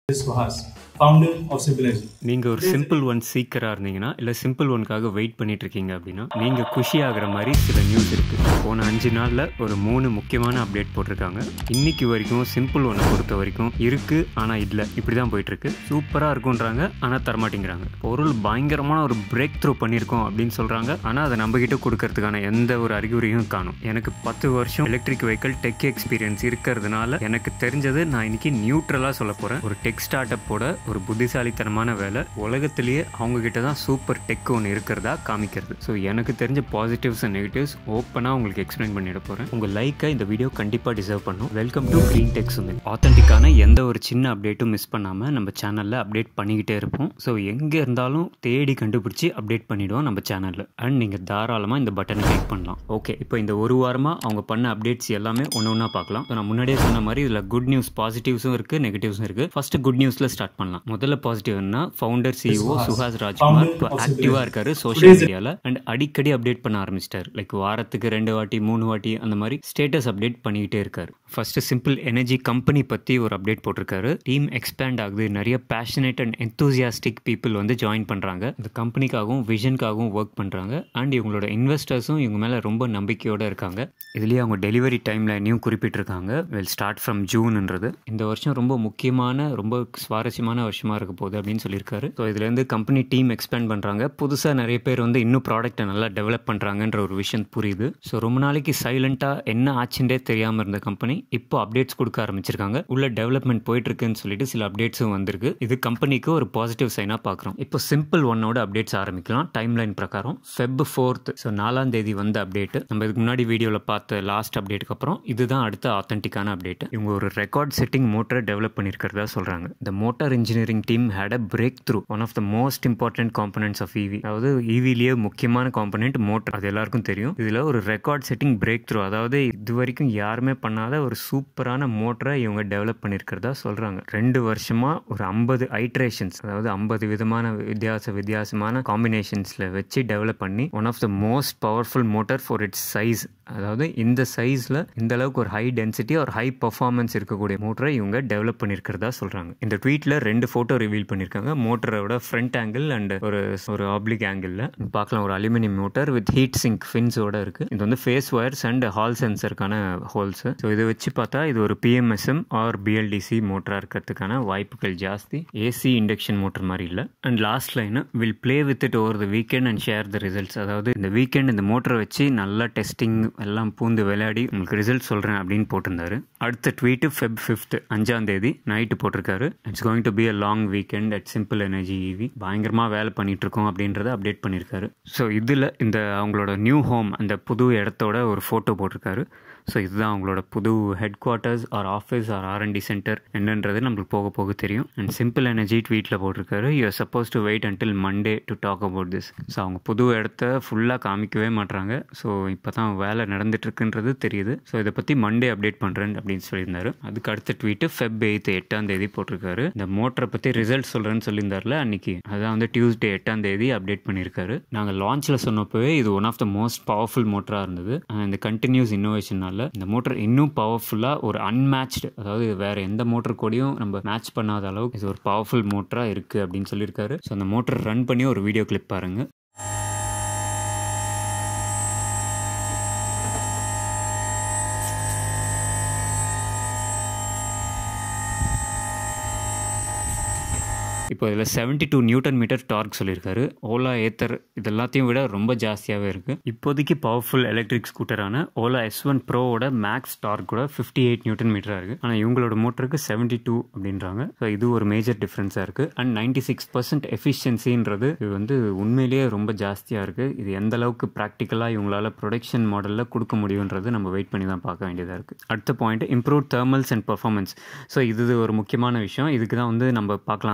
is Suhas, founder of Simple Energy. நீங்கள் ஒரு simple one சீக்கராக இருந்தீங்கன்னா இல்லை சிம்பிள் ஒன்க்காக வெயிட் பண்ணிட்டு இருக்கீங்க அப்படின்னா நீங்கள் குஷி ஆகுற மாதிரி சில நியூஸ் இருக்குது போன அஞ்சு நாளில் ஒரு மூணு முக்கியமான அப்டேட் போட்டிருக்காங்க இன்னைக்கு வரைக்கும் சிம்பிள் ஒன்னை பொறுத்த வரைக்கும் இருக்குது ஆனால் இல்லை இப்படி தான் போயிட்டுருக்கு சூப்பராக இருக்குன்றாங்க ஆனால் தரமாட்டேங்கிறாங்க பொருள் பயங்கரமான ஒரு பிரேக் த்ரூ பண்ணியிருக்கோம் அப்படின்னு சொல்கிறாங்க ஆனால் அதை நம்மகிட்ட கொடுக்கறதுக்கான எந்த ஒரு அறிகுறியும் காணும் எனக்கு பத்து வருஷம் எலக்ட்ரிக் வெஹிக்கிள் டெக் எக்ஸ்பீரியன்ஸ் இருக்கிறதுனால எனக்கு தெரிஞ்சது நான் இன்னைக்கு நியூட்ரலாக சொல்ல போகிறேன் ஒரு டெக் ஸ்டார்ட் அப்போட ஒரு புத்திசாலித்தனமான வேலை உலகத்திலேயே அவங்க கிட்ட தான் சூப்பர் டெக் ஒன்று இருக்கிறதா காமிக்கிறது ஸோ எனக்கு தெரிஞ்ச பாசிட்டிவ்ஸ் அண்ட் நெகட்டிவ்ஸ் ஓப்பனாக உங்களுக்கு எக்ஸ்பிளைன் பண்ணிட போகிறேன் உங்கள் லைக்கை இந்த வீடியோ கண்டிப்பாக டிசர்வ் பண்ணும் welcome to green tech Sumit ஆத்தென்டிக்கான எந்த ஒரு சின்ன அப்டேட்டும் மிஸ் பண்ணாமல் நம்ம சேனலில் அப்டேட் பண்ணிக்கிட்டே இருப்போம் ஸோ எங்கே இருந்தாலும் தேடி கண்டுபிடிச்சி அப்டேட் பண்ணிவிடுவோம் நம்ம சேனலில் அண்ட் நீங்கள் தாராளமாக இந்த பட்டனை கிளிக் பண்ணலாம் ஓகே இப்போ இந்த ஒரு வாரமாக அவங்க பண்ண அப்டேட்ஸ் எல்லாமே ஒன்று ஒன்றா பார்க்கலாம் So, நான் முன்னாடியே சொன்ன மாதிரி இதில் குட் நியூஸ் பாசிட்டிவ்ஸும் இருக்குது நெகட்டிவ்ஸும் இருக்குது ஃபர்ஸ்ட் குட் நியூஸில் ஸ்டார்ட் பண்ணலாம் முதல்ல பாசிட்டிவ்னா ஃபவுண்டர் சிஇஓ சுஹாஸ் ராஜ்குமார் இப்போ ஆக்டிவாக இருக்காரு சோஷியல் மீடியாவில் அண்ட் அடிக்கடி அப்டேட் பண்ண ஆரம்பிச்சிட்டார் லைக் வாரத்துக்கு ரெண்டு வாட்டி மூணு வாட்டி அந்த மாதிரி ஸ்டேட்டஸ் அப்டேட் பண்ணிக்கிட்டே இருக்காரு ஃபர்ஸ்ட் சிம்பிள் எனர்ஜி கம்பெனி பற்றி ஒரு அப்டேட் போட்டிருக்காரு டீம் எக்ஸ்பேண்ட் ஆகுது நிறைய பேஷனேட் அண்ட் enthusiastic பீப்புள் வந்து ஜாயின் பண்ணுறாங்க இந்த கம்பெனிக்காகவும் விஷனுக்காகவும் ஒர்க் பண்ணுறாங்க அண்ட் இவங்களோட இன்வெஸ்டர்ஸும் இவங்க மேலே ரொம்ப நம்பிக்கையோடு இருக்காங்க இதுலேயே அவங்க டெலிவரி டைம் லைனையும் குறிப்பிட்டிருக்காங்க வெல் ஸ்டார்ட் ஃப்ரம் ஜூன்ன்றது இந்த வருஷம் ரொம்ப முக்கியமான ரொம்ப சுவாரஸ்யமான வருஷமாக இருக்க போகுது அப்படின்னு சொல்லியிருக்காரு ஸோ இதுலேருந்து கம்பெனி டீம் எக்ஸ்பேண்ட் பண்ணுறாங்க புதுசாக நிறைய பேர் வந்து இன்னும் ப்ராடக்ட்டை நல்லா டெவலப் பண்ணுறாங்கன்ற ஒரு விஷயம் புரியுது ஸோ ரொம்ப நாளைக்கு சைலண்ட்டாக என்ன ஆச்சுன்றே தெரியாமல் இருந்த கம்பெனி இப்போ அப்டேட்ஸ் கொடுக்க ஆரம்பிச்சிருக்காங்க உள்ள டெவலப்மெண்ட் போயிட்டு இருக்குன்னு சொல்லிட்டு சில அப்டேட்ஸும் வந்திருக்கு இது கம்பெனிக்கு ஒரு பாசிட்டிவ் சைனாக பார்க்குறோம் இப்போ சிம்பிள் ஒன்னோட அப்டேட்ஸ் ஆரம்பிக்கலாம் டைம் லைன் பிரகாரம் ஃபெப் ஃபோர்த் ஸோ நாலாம் தேதி வந்த அப்டேட் நம்ம இதுக்கு முன்னாடி வீடியோவில் பார்த்த லாஸ்ட் அப்டேட்டுக்கு அப்புறம் இதுதான் அடுத்த ஆத்தென்டிக்கான அப்டேட் இவங்க ஒரு ரெக்கார்ட் செட்டிங் மோட்டரை டெவலப் பண்ணியிருக்கிறதா சொல்கிறாங்க இந்த motor engineering team had a breakthrough one of the most important components of EV அதாவது இவிலேயே முக்கியமான காம்பனன்ட் மோட்டர் அது எல்லாருக்கும் தெரியும் இதில் ஒரு ரெக்கார்ட் செட்டிங் பிரேக் த்ரூ அதாவது இது வரைக்கும் யாருமே பண்ணாத ஒரு சூப்பரான மோட்டரை இவங்க டெவலப் பண்ணியிருக்கிறதா சொல்கிறாங்க ரெண்டு வருஷமாக ஒரு ஐம்பது ஐட்ரேஷன்ஸ் அதாவது ஐம்பது விதமான வித்தியாச வித்தியாசமான காம்பினேஷன்ஸில் வச்சு டெவலப் பண்ணி one of the most powerful motor for its size அதாவது இந்த சைஸில் இந்த அளவுக்கு ஒரு ஹை டென்சிட்டி ஒரு ஹை பர்ஃபார்மன்ஸ் இருக்கக்கூடிய மோட்டரை இவங்க டெவலப் பண்ணியிருக்கிறதா சொல்கிறாங்க இந்த ட்வீட்டில் ரெண்டு ஃபோட்டோ ரிவீல் பண்ணியிருக்காங்க மோட்டரோட ஃப்ரண்ட் ஆங்கிள் அண்ட் ஒரு ஒரு ஆப்ளிக் ஆங்கிளில் பார்க்கலாம் ஒரு aluminium motor with heat sink ஃபின்ஸோட இருக்குது இது வந்து ஃபேஸ் ஒயர்ஸ் அண்ட் ஹால் சென்சருக்கான ஹோல்ஸ் ஸோ இதை வச்சு பார்த்தா இது ஒரு பிஎம்எஸ்எம் ஆர் பிஎல்டிசி மோட்டராக இருக்கிறதுக்கான வாய்ப்புகள் ஜாஸ்தி ஏசி இண்டக்ஷன் மோட்டர் மாதிரி இல்லை and last line will play with it over the weekend and share the results அதாவது இந்த வீக்கெண்ட் இந்த மோட்டரை வச்சு நல்லா டெஸ்டிங் எல்லாம் பூந்து விளையாடி உங்களுக்கு ரிசல்ட் சொல்கிறேன் அப்படின்னு போட்டிருந்தாரு அடுத்த ட்வீட்டு ஃபெப் ஃபிஃப்த் அஞ்சாம் தேதி நைட்டு போட்டிருக்காரு it's going to be a long weekend at simple energy EV பயங்கரமாக வேலை பண்ணிட்டு இருக்கோம் அப்படின்றத அப்டேட் பண்ணியிருக்காரு ஸோ இதில் இந்த அவங்களோட நியூ ஹோம் அந்த புது இடத்தோட ஒரு ஃபோட்டோ போட்டிருக்காரு ஸோ இதுதான் அவங்களோட புது headquarters or office or R and D centre என்னன்றது நம்மளுக்கு போக போக தெரியும் அண்ட் சிம்பிள் எனர்ஜி ட்வீட்டில் போட்டிருக்காரு you are supposed to wait until Monday to talk about this so அவங்க புது இடத்த ஃபுல்லாக காமிக்கவே மாட்றாங்க ஸோ இப்போ தான் வேலை நடந்துட்டுருக்குன்றது தெரியுது ஸோ இதை பற்றி மண்டே அப்டேட் பண்ணுறேன் அப்படின்னு சொல்லியிருந்தாரு அதுக்கு அடுத்த ட்வீட்டு ஃபெப் எயித் எட்டாம் தேதி போட்டிருக்காரு இந்த மோட்டரை பற்றி ரிசல்ட் சொல்கிறேன்னு சொல்லியிருந்தார்ல அன்னைக்கு அதான் வந்து டியூஸ்டே எட்டாம் தேதி அப்டேட் பண்ணியிருக்காரு நாங்கள் லான்ச்சில் சொன்னப்பவே இது one of the most powerful மோட்டராக இருந்தது And இந்த கண்டினியூஸ் இன்னோவேஷனால இந்த மோட்டர் இன்னும் பவர்ஃபுல்லாக ஒரு அன்மேட்ச்டு அதாவது வேற எந்த மோட்டர் கூடயும் நம்ம மேட்ச் பண்ணாத அளவுக்கு இது ஒரு பவர்ஃபுல் மோட்டராக இருக்குது அப்படின்னு சொல்லியிருக்காரு ஸோ அந்த மோட்டர் ரன் பண்ணி ஒரு வீடியோ கிளிப் பாருங்க இப்போ இதில் seventy two newton metre torque சொல்லியிருக்காரு ஓலா ஏத்தர் இது எல்லாத்தையும் விட ரொம்ப ஜாஸ்தியாகவே இருக்குது இப்போதைக்கு பவர்ஃபுல் எலக்ட்ரிக் ஸ்கூட்டரான ஓலா எஸ் ஒன் ப்ரோவோட மேக்ஸ் டார்க் கூட ஃபிஃப்டி எயிட் நியூட்டன் மீட்டராக இருக்குது ஆனால் இவங்களோட மோட்டருக்கு செவன்ட்டி டூ அப்படின்றாங்க ஸோ இது ஒரு மேஜர் டிஃப்ரென்ஸாக இருக்குது அண்ட் நைன்டி சிக்ஸ் பர்சன்ட் எஃபிஷியன்சின்றது இது வந்து உண்மையிலேயே ரொம்ப ஜாஸ்தியாக இருக்குது இது எந்த அளவுக்கு ப்ராக்டிக்கலாக இவங்களால ப்ரொடக்ஷன் மாடலில் கொடுக்க முடியுன்றது நம்ம வெயிட் பண்ணி தான் பார்க்க வேண்டியதாக இருக்குது அடுத்த point improve thermals and performance so இது ஒரு முக்கியமான விஷயம் இதுக்கு தான் வந்து நம்ம பார்க்கலாம் அந்த ஹீட்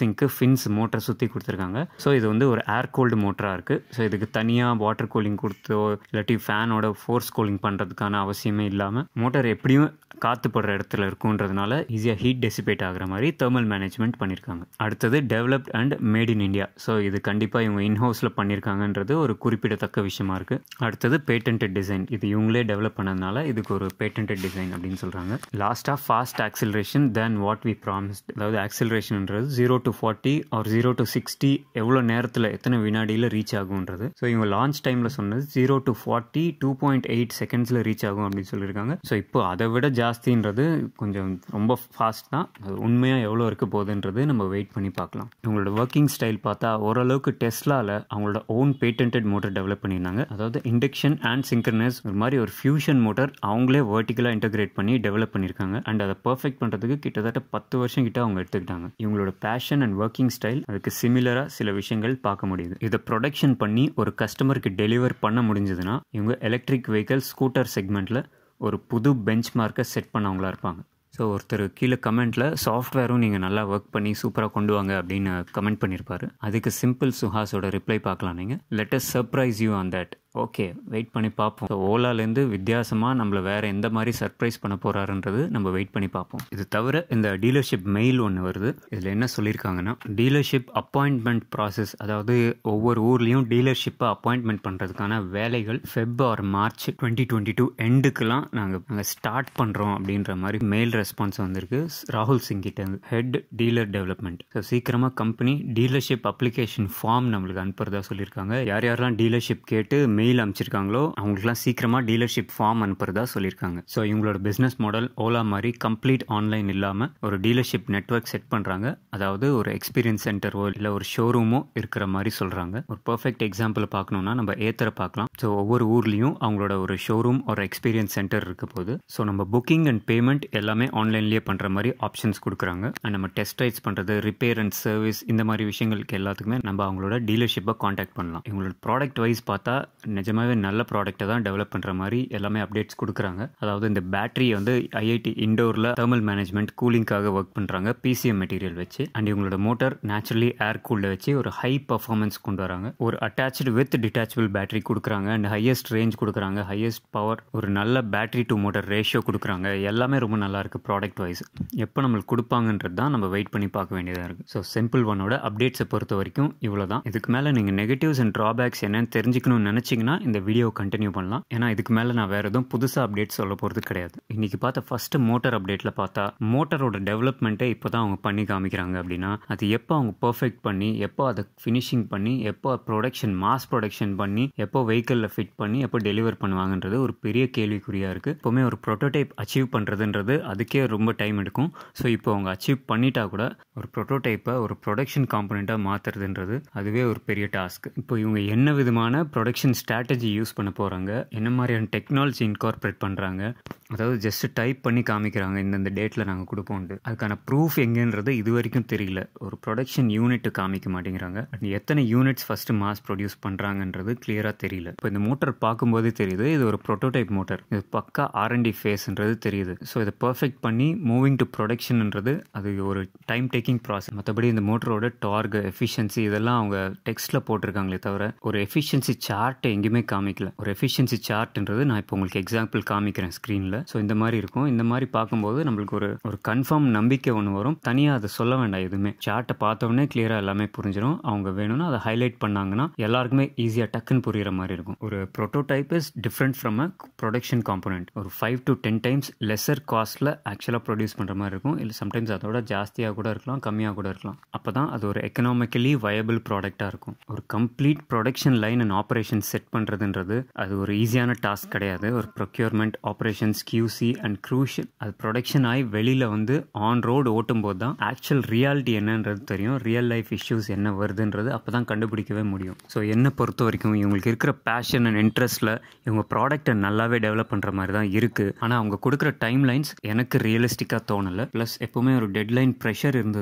ஹவுசிங்க்கு ஃபின்ஸ் மோட்டர் சுற்றி கொடுத்துருக்காங்க ஸோ இது வந்து ஒரு ஏர் கோல்டு மோட்டராக இருக்குது ஸோ இதுக்கு தனியாக வாட்டர் கூலிங் கொடுத்தோ இல்லாட்டி ஃபேனோட ஃபோர்ஸ் கூலிங் பண்ணுறதுக்கான அவசியமே இல்லாமல் மோட்டார் எப்படியும் காற்று படுற இடத்துல இருக்குன்றதுனால ஈஸியாக ஹீட் டெசிபேட் ஆகிற மாதிரி தெர்மல் மேனேஜ்மெண்ட் பண்ணியிருக்காங்க அடுத்தது developed and made in India so இது கண்டிப்பாக இவங்க இன்ஹவுஸில் பண்ணியிருக்காங்கன்றது ஒரு குறிப்பிடத்தக்க விஷயமா இருக்குது அடுத்தது பேட்டன்ட் டிசைன் இது இவங்களே டெவலப் பண்ணதுனால இதுக்கு ஒரு பேட்டன்ட் டிசைன் அப்படின்னு சொல்கிறாங்க லாஸ்ட்டாக fast acceleration then what we promised அதாவது ஆக்சிலரேஷன்ன்றது zero to forty or zero to sixty எவ்வளோ நேரத்தில் எத்தனை வினாடியில் ரீச் ஆகுன்றது ஸோ இவங்க லான்ச் டைமில் சொன்னது zero to forty two point eight செகண்ட்ஸில் ரீச் ஆகும் அப்படின்னு சொல்லியிருக்காங்க ஸோ இப்போ அதை விட ஜாஸ்தின்றது கொஞ்சம் ரொம்ப ஃபாஸ்ட் தான் அது உண்மையாக எவ்வளோ இருக்க போகுதுன்றது நம்ம வெயிட் பண்ணி பார்க்கலாம் இவங்களோட ஒர்க்கிங் ஸ்டைல் பார்த்தா ஓரளவுக்கு டெஸ்லாவில் அவங்களோட ஓன் பேட்டன்ட் மோட்டர் டெவலப் பண்ணியிருந்தாங்க அதாவது இண்டக்ஷன் அண்ட் சிங்க்ரனஸ் ஒரு மாதிரி ஒரு ஃபியூஷன் மோட்டர் அவங்களே வேர்ட்டிக்கலாக இன்டகிரேட் பண்ணி டெவலப் பண்ணியிருக்காங்க அண்ட் அதை பர்ஃபெக்ட் பண்ணுறதுக்கு கிட்டத்தட்ட பத்து வருஷம் கிட்ட அவங்க எடுத்துக்கிட்டாங்க இவங்களோட பேஷன் அண்ட் ஒர்க்கிங் ஸ்டைல் அதுக்கு சிமிலராக சில விஷயங்கள் பார்க்க முடியுது இதை ப்ரொடக்ஷன் பண்ணி ஒரு கஸ்டமருக்கு டெலிவர் பண்ண முடிஞ்சதுன்னா இவங்க எலக்ட்ரிக் வெஹிக்கல் ஸ்கூட்டர் செக்மெண்ட்டில் ஒரு புது பெஞ்ச் மார்க்கை செட் பண்ணவங்களா இருப்பாங்க ஸோ ஒருத்தர் கீழே கமெண்ட்டில் சாஃப்ட்வேரும் நீங்கள் நல்லா ஒர்க் பண்ணி சூப்பராக கொண்டு வாங்க அப்படின்னு கமெண்ட் பண்ணியிருப்பாரு அதுக்கு சிம்பிள் சுஹாஸோட ரிப்ளை பார்க்கலாம் நீங்கள் let us surprise you on that okay wait பண்ணி பார்ப்போம் ஸோ ஓலாலேருந்து வித்தியாசமாக நம்மளை வேறு எந்த மாதிரி சர்ப்ரைஸ் பண்ண போகிறாருன்றது நம்ம வெயிட் பண்ணி பார்ப்போம் இது தவிர இந்த டீலர்ஷிப் மெயில் ஒன்று வருது இதில் என்ன சொல்லியிருக்காங்கன்னா டீலர்ஷிப் அப்பாயின்மெண்ட் ப்ராசஸ் அதாவது ஒவ்வொரு ஊர்லேயும் டீலர்ஷிப்பை அப்பாயின்மெண்ட் பண்ணுறதுக்கான வேலைகள் Feb or March twenty twenty two எண்டுக்கெலாம் நாங்கள் நாங்கள் ஸ்டார்ட் பண்ணுறோம் அப்படின்ற மாதிரி மெயில் ரெஸ்பான்ஸ் வந்திருக்கு ராகுல் சிங் கிட்ட ஹெட் டீலர் டெவலப்மெண்ட் ஸோ சீக்கிரமாக கம்பெனி டீலர்ஷிப் அப்ளிகேஷன் ஃபார்ம் நம்மளுக்கு அனுப்புறதா சொல்லியிருக்காங்க யார் யாரெல்லாம் டீலர்ஷிப் கேட்டு மெயில் அமைச்சிருக்காங்களோ அவங்களுக்குலாம் சீக்கிரமாக டீலர்ஷிப் ஃபார்ம் அனுப்புறதா சொல்லியிருக்காங்க ஸோ இவங்களோட பிஸ்னஸ் மாடல் ஓலா மாதிரி கம்ப்ளீட் ஆன்லைன் இல்லாமல் ஒரு டீலர்ஷிப் நெட்ஒர்க் செட் பண்ணுறாங்க அதாவது ஒரு எக்ஸ்பீரியன்ஸ் சென்டரோ இல்லை ஒரு ஷோரூமோ இருக்கிற மாதிரி சொல்கிறாங்க ஒரு பர்ஃபெக்ட் எக்ஸாம்பிள் பார்க்கணுன்னா நம்ம ஏத்தரை பார்க்கலாம் ஸோ ஒவ்வொரு ஊர்லேயும் அவங்களோட ஒரு ஷோரூம் ஒரு எக்ஸ்பீரியன்ஸ் சென்டர் இருக்க போது ஸோ நம்ம புக்கிங் அண்ட் பேமெண்ட் எல்லாமே ஆன்லைன்லேயே பண்ணுற மாதிரி ஆப்ஷன்ஸ் கொடுக்குறாங்க அண்ட் நம்ம டெஸ்ட் ரைட்ஸ் பண்ணுறது ரிப்பேர் அண்ட் சர்வீஸ் இந்த மாதிரி விஷயங்களுக்கு எல்லாத்துக்குமே நம்ம அவங்களோட டீலர்ஷிப்பை காண்டாக்ட் பண்ணலாம் இவங்களோட ப்ராடக்ட் வைஸ் பார்த்தா நிஜமாவே நல்ல ப்ராடக்ட்டை தான் டெவலப் பண்ணுற மாதிரி எல்லாமே அப்டேட்ஸ் கொடுக்குறாங்க அதாவது இந்த பேட்டரி வந்து ஐஐடி இண்டோரில் தெர்மல் மேனேஜ்மெண்ட் கூலிங்காக ஒர்க் பண்ணுறாங்க பிசிஎம் மெட்டீரியல் வச்சு அண்ட் இவங்களோட மோட்டர் நேச்சுரலி ஏர் கூலில் வச்சு ஒரு ஹை பர்ஃபார்மன்ஸ் கொண்டு வராங்க ஒரு அட்டாச்சு வித் டிட்டாச்சபிள் பேட்டரி கொடுக்குறாங்க அண்ட் ஹையஸ்ட் ரேஞ்ச் கொடுக்குறாங்க ஹையஸ்ட் பவர் ஒரு நல்ல பேட்டரி டு மோட்டர் ரேஷியோ கொடுக்குறாங்க எல்லாமே ரொம்ப நல்லா இருக்கு ப்ராடக்ட் வைஸ் எப்போ நம்மளுக்கு கொடுப்பாங்கன்றது தான் நம்ம வெயிட் பண்ணி பார்க்க வேண்டியதாக இருக்குது ஸோ சிம்பிள் ஒன்னோட அப்டேட்ஸை பொறுத்த வரைக்கும் இவ்வளோ தான் இதுக்கு மேலே நீங்கள் நெகட்டிவ்ஸ் அண்ட் ட்ராபேக்ஸ் என்னன்னு தெரிஞ்சுக்கணும்னு நினச்சிங்கன்னா இந்த வீடியோ கண்டினியூ பண்ணலாம் ஏன்னா இதுக்கு மேலே நான் வேறு எதுவும் புதுசாக அப்டேட் சொல்ல போகிறது கிடையாது இன்றைக்கி பார்த்த ஃபஸ்ட்டு மோட்டர் அப்டேட்டில் பார்த்தா மோட்டரோட டெவலப்மெண்ட்டே இப்போ தான் அவங்க பண்ணி காமிக்கிறாங்க அப்படின்னா அது எப்போ அவங்க பர்ஃபெக்ட் பண்ணி எப்போ அதை ஃபினிஷிங் பண்ணி எப்போ ப்ரொடக்ஷன் மாஸ் ப்ரொடக்ஷன் பண்ணி எப்போ வெஹிக்கிளில் ஃபிட் பண்ணி எப்போ டெலிவர் பண்ணுவாங்கன்றது ஒரு பெரிய கேள்விக்குறியாக இருக்குது எப்போவுமே ஒரு ப்ரோட்டோடைப் அச்சீவ் பண்ணுறதுன்றது அதுக்கே ரொம்ப டைம் எடுக்கும் ஸோ இப்போ அவங்க அச்சீவ் பண்ணிட்டா கூட ஒரு ப்ரோட்டோடைப்பை ஒரு ப்ரொடக்ஷன் காம்பனண்ட்டாக மாற்றுறதுன்றது அதுவே ஒரு பெரிய டாஸ்க் இப்போ இவங்க என்ன விதமான ப்ரொடக்ஷன் ஸ்ட்ராட்டஜி யூஸ் பண்ண போகிறாங்க என்ன மாதிரியான டெக்னாலஜி இன்கார்பரேட் பண்ணுறாங்க அதாவது ஜஸ்ட் டைப் பண்ணி காமிக்கிறாங்க இந்தந்த டேட்டில் நாங்கள் கொடுப்போம்ட்டு அதுக்கான ப்ரூஃப் எங்கேன்றது இது வரைக்கும் தெரியல ஒரு ப்ரொடக்ஷன் யூனிட் காமிக்க மாட்டேங்கிறாங்க அது எத்தனை யூனிட்ஸ் ஃபஸ்ட்டு மாஸ் ப்ரொடியூஸ் பண்ணுறாங்கன்றது கிளியராக தெரியல இப்போ இந்த மோட்டர் பார்க்கும்போதே தெரியுது இது ஒரு ப்ரோட்டோடைப் மோட்டர் இது பக்கா ஆர்என்டி ஃபேஸ்ன்றது தெரியுது ஸோ இதை பர்ஃபெக்ட் பண்ணி மூவிங் டு ப்ரொடக்ஷன்ன்றது அது ஒரு டைம் டேக்கிங் ப்ராசஸ் மற்றபடி இந்த மோட்டரோட டார்க் எஃபிஷியன்சி இதெல்லாம் அவங்க டெக்ஸ்ட்டில் போட்டிருக்காங்களே தவிர ஒரு எஃபிஷியன்சி சார்ட்டை எங்கேயுமே காமிக்கல ஒரு எஃபிஷியன்சி சார்ட்ன்றது நான் இப்போ உங்களுக்கு எக்ஸாம்பிள் காமிக்கிறேன் ஸ்க்ரீனில் ஸோ இந்த மாதிரி இருக்கும் இந்த மாதிரி பார்க்கும்போது நம்மளுக்கு ஒரு ஒரு கன்ஃபார்ம் நம்பிக்கை ஒன்று வரும் தனியாக அதை சொல்ல வேண்டாம் எதுவுமே சார்ட்டை பார்த்தோன்னே கிளியராக எல்லாமே புரிஞ்சிடும் அவங்க வேணும்னா அதை ஹைலைட் பண்ணாங்கன்னா எல்லாருக்குமே ஈஸியாக டக்குன்னு புரியுற மாதிரி இருக்கும் ஒரு prototype is different from a production component ஒரு five to ten times lesser காஸ்ட்டில் ஆக்சுவலாக ப்ரொடியூஸ் பண்ணுற மாதிரி இருக்கும் இல்லை சம்டைம்ஸ் அதோட ஜாஸ்தியாக கூட இருக்கலாம் கம்மியாக கூட இருக்கலாம் அப்போ தான் அது ஒரு எக்கனாமிக்கலி வயபிள் ப்ராடக்டாக இருக்கும் ஒரு complete production line and operation set பண்ணுறதுன்றது அது ஒரு ஈஸியான டாஸ்க் கிடையாது ஒரு procurement operations QC and crucial அது ப்ரொடக்ஷன் ஆகி வெளியில் வந்து ஆன் ரோடு ஓட்டும் போது தான் ஆக்சுவல் ரியாலிட்டி என்னன்றது தெரியும் ரியல் லைஃப் இஷ்யூஸ் என்ன வருதுன்றது அப்போ தான் கண்டுபிடிக்கவே முடியும் ஸோ என்னை பொறுத்த வரைக்கும் இவங்களுக்கு இருக்கிற பேஷன் அண்ட் இன்ட்ரெஸ்ட்டில் இவங்க ப்ராடக்ட்டை நல்லாவே டெவலப் பண்ணுற மாதிரி தான் இருக்குது ஆனால் அவங்க கொடுக்குற டைம் லைன்ஸ் எனக்கு ரியலிஸ்டிக்காக தோணலை ப்ளஸ் எப்போவுமே ஒரு டெட்லைன் ப்ரெஷர் இருந்தது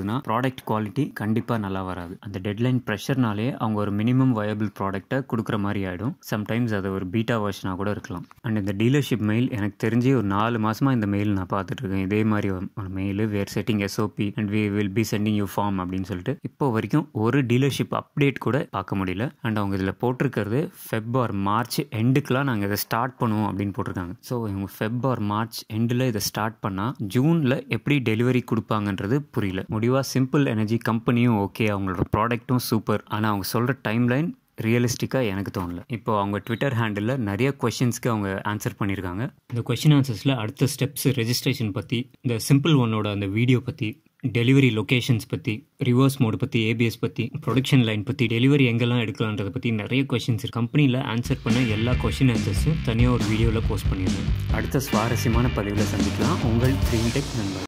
போகுதுன்னா ப்ராடக்ட் குவாலிட்டி கண்டிப்பாக நல்லா வராது அந்த டெட்லைன் ப்ரெஷர்னாலே அவங்க ஒரு மினிமம் வயபிள் ப்ராடக்ட்டை கொடுக்குற மாதிரி ஆகிடும் சம்டைம்ஸ் அது ஒரு பீட்டா வெர்ஷனாக கூட இருக்கலாம் அண்ட் இந்த டீலர்ஷிப் மெயில் எனக்கு தெரிஞ்சு ஒரு நாலு மாசமாக இந்த மெயில் நான் பார்த்துட்டு இருக்கேன் இதே மாதிரி ஒரு mail where setting SOP and we will be sending you form அப்படின்னு சொல்லிட்டு இப்போ வரைக்கும் ஒரு டீலர்ஷிப் அப்டேட் கூட பார்க்க முடியல அண்ட் அவங்க இதில் போட்டிருக்கிறது ஃபெப் ஆர் மார்ச் எண்டுக்கெலாம் நாங்கள் இதை ஸ்டார்ட் பண்ணுவோம் அப்படின்னு போட்டிருக்காங்க ஸோ இவங்க ஃபெப் ஆர் மார்ச் எண்டில் இதை ஸ்டார்ட் பண்ணால் ஜூனில் எப்படி டெலிவரி கொடுப்பாங்கன்றது புரியல முடிவாக சிம்பிள் எனர்ஜி கம்பெனியும் ஓகே அவங்களோட ப்ராடக்ட்டும் சூப்பர் ஆனால் அவங்க சொல்கிற டைம் லைன் ரியலிஸ்டிக்காக எனக்கு தோணல இப்போ அவங்க ட்விட்டர் ஹேண்டில் நிறைய கொஷின்ஸ்க்கு அவங்க ஆன்சர் பண்ணியிருக்காங்க இந்த கொஷின் ஆன்சர்ஸில் அடுத்த ஸ்டெப்ஸ் ரெஜிஸ்ட்ரேஷன் பற்றி இந்த சிம்பிள் ஒன்னோட அந்த வீடியோ பற்றி டெலிவரி லொக்கேஷன்ஸ் பற்றி ரிவர்ஸ் மோடு பற்றி ஏபிஎஸ் பற்றி ப்ரொடக்ஷன் லைன் பற்றி டெலிவரி எங்கெல்லாம் எடுக்கலான்றதை பற்றி நிறைய கொஷின்ஸ் இருக்கு கம்பெனியில் ஆன்சர் பண்ண எல்லா கொஷின் ஆன்சர்ஸும் தனியாக ஒரு வீடியோவில் போஸ்ட் பண்ணிடுறேன் அடுத்த சுவாரஸ்யமான பதிவில் சந்திக்கலாம் உங்கள் த்ரீ டெக் நண்பர்